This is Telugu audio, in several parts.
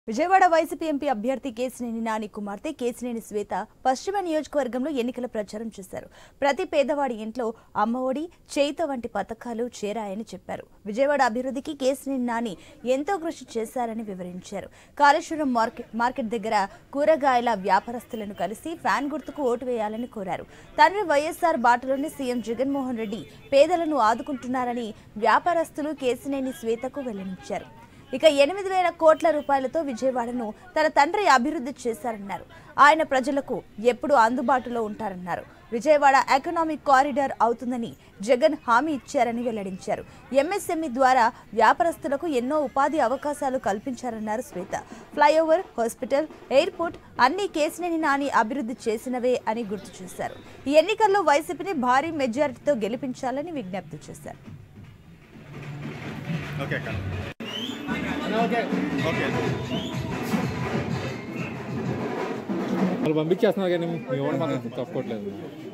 విజయవాడ వైసీపీ ఎంపీ అభ్యర్థి కేసినేని నాని కుమార్తె కేసినేని శ్వేత పశ్చిమ నియోజకవర్గంలో ఎన్నికల ప్రచారం చేశారు ప్రతి పేదవాడి ఇంట్లో అమ్మఒడి చేయిత వంటి పథకాలు చేరాయని చెప్పారు విజయవాడ అభివృద్ధికి కేసినేని నాని ఎంతో కృషి చేశారని వివరించారు కాళేశ్వరం మార్కెట్ మార్కెట్ దగ్గర కూరగాయల వ్యాపారస్తులను కలిసి ఫ్యాన్ గుర్తుకు ఓటు వేయాలని కోరారు తండ్రి వైఎస్ఆర్ బాటలోనే సీఎం జగన్మోహన్ రెడ్డి పేదలను ఆదుకుంటున్నారని వ్యాపారస్తులు కేసినేని శ్వేతకు వెల్లడించారు ఇక ఎనిమిది వేల కోట్ల రూపాయలతో విజయవాడను తన తండ్రి అభివృద్ధి చేశారన్నారు ఆయన ప్రజలకు ఎప్పుడూ అందుబాటులో ఉంటారన్నారు విజయవాడ ఎకనామిక్ కారిడార్ అవుతుందని జగన్ హామీ ఇచ్చారని వెల్లడించారు ఎంఎస్ఎంఈ ద్వారా వ్యాపారస్తులకు ఎన్నో ఉపాధి అవకాశాలు కల్పించారన్నారు శ్వేత ఫ్లైఓవర్ హాస్పిటల్ ఎయిర్పోర్ట్ అన్ని కేసినేని నాని అభివృద్ధి చేసినవే అని గుర్తు చేశారు ఈ ఎన్నికల్లో వైసీపీని భారీ మెజారిటీతో గెలిపించాలని విజ్ఞప్తి చేశారు ఓకే అక్క ఓకే వాళ్ళు పంపించేస్తున్నారు కానీ మీ ఓడి మాత్రం తప్పుకోవట్లేదు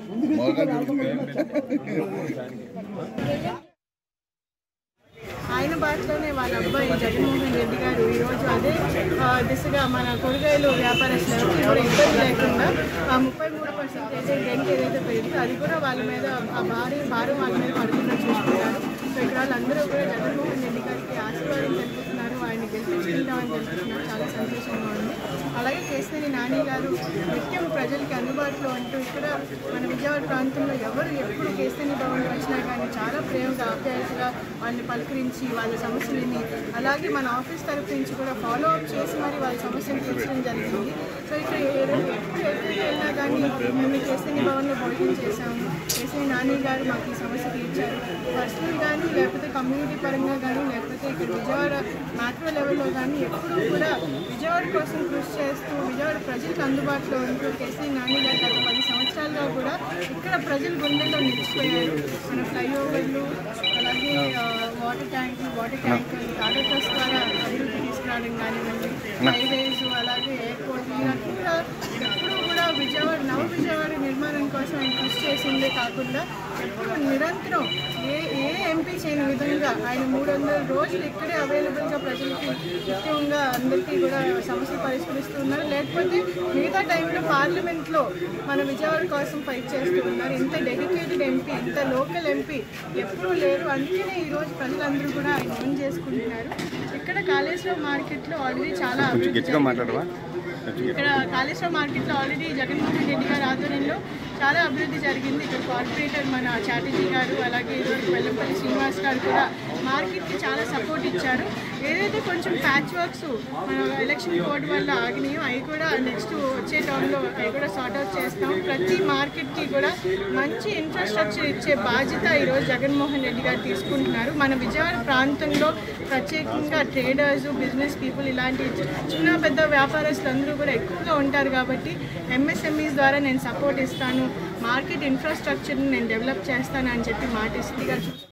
ఆయన బాటలోనే వాళ్ళ అబ్బాయి జగన్మోహన్ రెడ్డి గారు ఈరోజు అదే ఆ, దిశగా మన కూరగాయలు వ్యాపారస్తులకు కూడా ఇబ్బంది లేకుండా ఆ ముప్పై మూడు పర్సెంటేజ్ రెంట్ ఏదైతే పెరిగిందో అది కూడా వాళ్ళ మీద ఆ భారీ భారం వాళ్ళ మీద పడుతున్నట్టు చూస్తున్నారు సో ఇక్కడ వాళ్ళందరూ కూడా జగన్మోహన్ రెడ్డి గారికి ఆశీర్వాదం తెలుపుతున్నారు ఆయన గెలిపించుకుంటామని తెలుపుతున్నారు చాలా సంతోషంగా ఉంది అలాగే కేసరి నాని గారు నిత్యం ప్రజలకి అందుబాటులో ఉంటూ ఇక్కడ మన విజయవాడ ప్రాంతంలో ఎవరు ఎప్పుడు కేసరి భవన్ వచ్చినా కానీ చాలా ప్రేమగా ఆప్యాయతగా వాళ్ళని పలకరించి వాళ్ళ సమస్యలని అలాగే మన ఆఫీస్ తరఫు నుంచి కూడా ఫాలో అప్ చేసి మరి వాళ్ళ సమస్యను తీర్చడం జరిగింది సో ఇక్కడ ఏ- ఎప్పుడు ఎక్కడికి వెళ్ళినా కానీ మేము కేసరి భవన్లో భోజనం చేశాము కేసరి నాని గారు మాకు ఈ సమస్య తీర్చారు పర్సనల్ కానీ లేకపోతే కమ్యూనిటీ పరంగా కానీ లేకపోతే ఇక్కడ విజయవాడ మ్యాక్రో లెవెల్లో కానీ ఎప్పుడూ కూడా విజయవాడ కోసం కృషి చేస్తూ విజయవాడ ప్రజలకు అందుబాటులో ఉంటూ కేసీ నాని గారు గత పది సంవత్సరాలుగా కూడా ఇక్కడ ప్రజల గుండెల్లో నిలిచిపోయారు మన ఫ్లైఓవర్లు అలాగే ఆ, water tank water tank Tata trust ద్వారా అభివృద్ధి తీసుకురావడం కానివ్వండి హైవేస్ అలాగే ఎయిర్పోర్ట్ ఇలాంటి కూడా ఎప్పుడూ కూడా విజయవాడ నవ విజయవాడ నిర్మాణం కోసం ఆయన కృషి చేసిందే కాకుండా ఎప్పుడు నిరంతరం ఏ ఏ ఎంపీ చేయని విధంగా ఆయన మూడు వందల రోజులు ఇక్కడే అవైలబుల్గా ప్రజలకి నిత్యంగా అందరికీ కూడా సమస్యలు పరిష్కరిస్తూ ఉన్నారు లేకపోతే మిగతా టైంలో పార్లమెంట్లో మన విజయవాడ కోసం ఫైట్ చేస్తూ ఉన్నారు ఇంత డెడికేటెడ్ ఎంపీ ఇంత లోకల్ ఎంపీ ఎప్పుడూ లేరు అందుకనే ఈరోజు ప్రజలందరూ కూడా ఆయన ఓన్ చేసుకుంటున్నారు ఇక్కడ కాళేశ్వరం మార్కెట్లో ఆల్రెడీ చాలా అభివృద్ధి గట్టిగా మాట్లాడవా ఇక్కడ కాళేశ్వరం మార్కెట్లో ఆల్రెడీ జగన్మోహన్ రెడ్డి గారి ఆధ్వర్యంలో చాలా అభివృద్ధి జరిగింది ఇక్కడ కార్పొరేటర్ మన చాటర్జీ గారు అలాగే ఇదివరకు వెల్లంపల్లి శ్రీనివాస్ గారు కూడా మార్కెట్కి చాలా సపోర్ట్ ఇచ్చారు ఏదైతే కొంచెం ప్యాచ్ వర్క్స్ మన ఎలక్షన్ కోడ్ వల్ల ఆగినాయో అవి కూడా నెక్స్ట్ వచ్చే టర్మ్లో అవి కూడా సార్ట్ అవుట్ చేస్తాం ప్రతి మార్కెట్కి కూడా మంచి ఇన్ఫ్రాస్ట్రక్చర్ ఇచ్చే బాధ్యత ఈరోజు జగన్మోహన్ రెడ్డి గారు తీసుకుంటున్నారు మన విజయవాడ ప్రాంతంలో ప్రత్యేకంగా ట్రేడర్స్ బిజినెస్ పీపుల్ ఇలాంటి చిన్న పెద్ద వ్యాపారస్తులు అందరూ కూడా ఎక్కువగా ఉంటారు కాబట్టి ఎంఎస్ఎంఈస్ ద్వారా నేను సపోర్ట్ ఇస్తాను మార్కెట్ ఇన్ఫ్రాస్ట్రక్చర్ని నేను డెవలప్ చేస్తాను అని చెప్పి మాట ఇస్తుంది